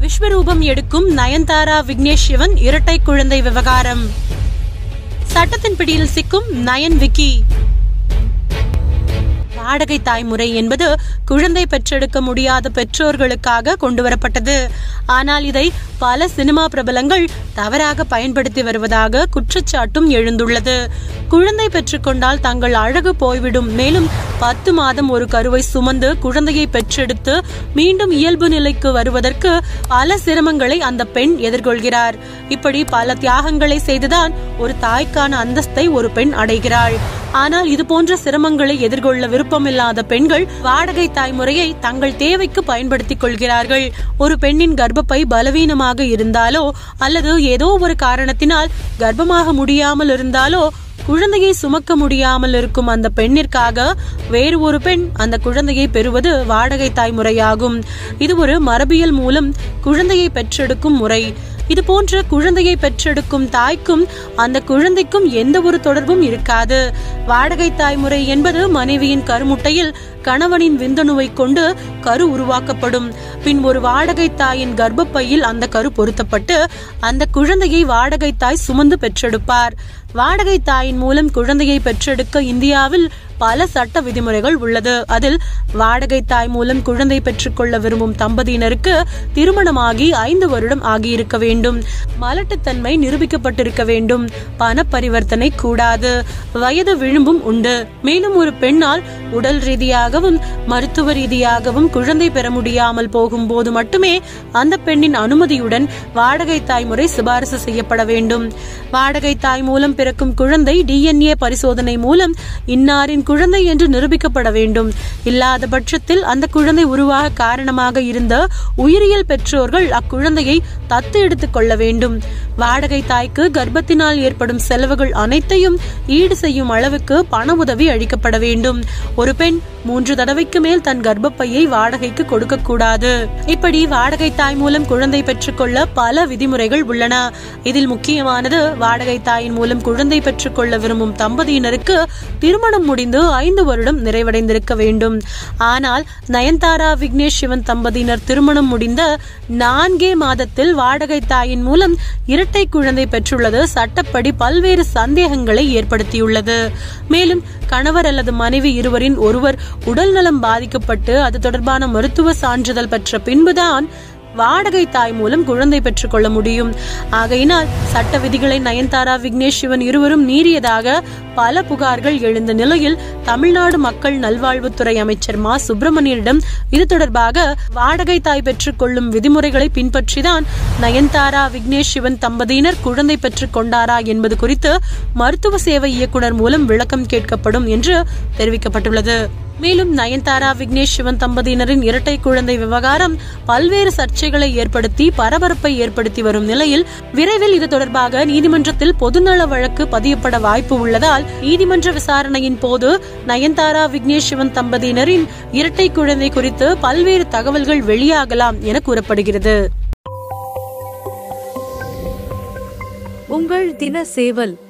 விஸ்வரூபம் எடுக்கும் நயன்தாரா விக்னேஷ் சிவன் இரட்டை குழந்தை விவகாரம் சட்டத்தின் பிடியில் சிக்கும் நயன் விக்கி வாடகை தாய்முறை என்பது குழந்தை பெற்றெடுக்க முடியாத பெற்றோர்களுக்காக கொண்டுவரப்பட்டது ஆனால் இதை பல சினிமா பிரபலங்கள் தவறாக பயன்படுத்தி வருவதாக குற்றச்சாட்டும் எழுந்துள்ளது குழந்தை பெற்றுக்கொண்டால் தங்கள் அழகு போய்விடும் மேலும் பத்து மாதம் ஒரு கருவை சுமந்து குழந்தையை பெற்றெடுத்து மீண்டும் இயல்பு நிலைக்கு வருவதற்கு பல சிரமங்களை அந்த பெண் எதிர்கொள்கிறார் இப்படி பல தியாகங்களை செய்துதான் ஒரு தாய்க்கான அந்தஸ்தை ஒரு பெண் அடைகிறாள் ஆனால் இது போன்ற சிரமங்களை எதிர்கொள்ள விருப்பமில்லாத பெண்கள் வாடகை தாய்முறையை தங்கள் தேவைக்கு பயன்படுத்திக் கொள்கிறார்கள் ஒரு பெண்ணின் கர்ப்பப்பை பலவீனமாக இருந்தாலோ அல்லது ஏதோ ஒரு காரணத்தினால் கர்ப்பமாக முடியாமல் இருந்தாலோ குழந்தையை சுமக்க முடியாமல் இருக்கும் அந்த பெண்ணிற்காக வேறு ஒரு பெண் அந்த குழந்தையை பெறுவது வாடகை தாய்முறையாகும் இது ஒரு மரபியல் மூலம் குழந்தையை பெற்றெடுக்கும் முறை இது போன்ற குழந்தையை பெற்றெடுக்கும் தாய்க்கும் அந்த குழந்தைக்கும் எந்த ஒரு தொடர்பும் இருக்காது வாடகை தாய்முறை என்பது மனைவியின் கருமுட்டையில் கணவனின் விந்தணுவை கொண்டு கரு உருவாக்கப்படும் பின் ஒரு வாடகை தாயின் கர்ப்பப்பையில் அந்த கரு பொருத்தப்பட்டு அந்த குழந்தையை வாடகை தாய் சுமந்து பெற்றெடுப்பார் வாடகை தாயின் மூலம் குழந்தையை பெற்றெடுக்க இந்தியாவில் பல சட்ட விதிமுறைகள் உள்ளது அதில் வாடகை தாய் மூலம் குழந்தை பெற்றுக்கொள்ள விரும்பும் தம்பதியினருக்கு திருமணமாகி ஐந்து வருடம் ஆகியிருக்க வேண்டும் மலட்டுத்தன்மை நிரூபிக்கப்பட்டிருக்க வேண்டும் பண பரிவர்த்தனை கூடாது வயது விழும்பும் உண்டு மேலும் ஒரு பெண்ணால் உடல் ரீதியாகவும் மருத்துவ ரீதியாகவும் குழந்தை பெற முடியாமல் போகும்போது மட்டுமே அந்த பெண்ணின் அனுமதியுடன் வாடகை தாய் முறை சிபாரிசு செய்யப்பட வேண்டும் வாடகை தாய் மூலம் பிறக்கும் குழந்தை டிஎன்ஏ பரிசோதனை மூலம் இன்னாரின் குழந்தை என்று நிரூபிக்கப்பட வேண்டும் இல்லாத பட்சத்தில் அந்த குழந்தை உருவாக காரணமாக இருந்த உயிரியல் பெற்றோர்கள் அக்குழந்தையை தத்து எடுத்துக் கொள்ள வேண்டும் வாடகை தாய்க்கு கர்ப்பத்தினால் ஏற்படும் செலவுகள் அனைத்தையும் ஈடு செய்யும் அளவுக்கு பண உதவி அளிக்கப்பட வேண்டும் ஒரு பெண் மூன்று தடவைக்கு மேல் தன் கர்ப்பப்பையை வாடகைக்கு கொடுக்க கூடாது இப்படி வாடகை தாய் மூலம் குழந்தை பெற்றுக்கொள்ள பல விதிமுறைகள் உள்ளன இதில் முக்கியமானது வாடகை தாயின் மூலம் குழந்தை பெற்றுக்கொள்ள விரும்பும் தம்பதியினருக்கு திருமணம் முடிந்து ஐந்து வருடம் நிறைவடைந்திருக்க வேண்டும் ஆனால் நயன்தாரா விக்னேஷ் சிவன் தம்பதியினர் திருமணம் முடிந்த நான்கே மாதத்தில் வாடகை தாயின் மூலம் இரட்டை குழந்தை பெற்றுள்ளது சட்டப்படி பல்வேறு சந்தேகங்களை ஏற்படுத்தியுள்ளது மேலும் கணவர் அல்லது மனைவி இருவரின் ஒருவர் உடல்நலம் பாதிக்கப்பட்டு அது தொடர்பான மருத்துவ சான்றிதழ் பெற்ற பின்புதான் வாடகை தாய் மூலம் குழந்தை பெற்றுக்கொள்ள முடியும் ஆகையினால் சட்ட விதிகளை நயன்தாரா விக்னேஷ் சிவன் இருவரும் மீறியதாக பல புகார்கள் எழுந்த நிலையில் தமிழ்நாடு மக்கள் நல்வாழ்வுத்துறை அமைச்சர் மா சுப்பிரமணியனிடம் இது தொடர்பாக வாடகை தாய் பெற்றுக்கொள்ளும் விதிமுறைகளை பின்பற்றிதான் நயன்தாரா விக்னேஷ் சிவன் தம்பதியினர் குழந்தை பெற்றுக் கொண்டாரா என்பது குறித்து மருத்துவ சேவை இயக்குனர் மூலம் விளக்கம் கேட்கப்படும் என்று தெரிவிக்கப்பட்டுள்ளது மேலும் நயன்தாரா விக்னேஷ் சிவன் தம்பதியினரின் இரட்டை குழந்தை விவகாரம் பல்வேறு சர்ச்சைகளை ஏற்படுத்தி பரபரப்பை ஏற்படுத்தி வரும் நிலையில் விரைவில் இது தொடர்பாக நீதிமன்றத்தில் பொதுநல வழக்கு பதியப்பட வாய்ப்பு உள்ளதால் நீதிமன்ற விசாரணையின் போது நயன்தாரா விக்னேஷ் சிவன் தம்பதியினரின் இரட்டை குழந்தை குறித்து பல்வேறு தகவல்கள் வெளியாகலாம் என கூறப்படுகிறது உங்கள் தின சேவல்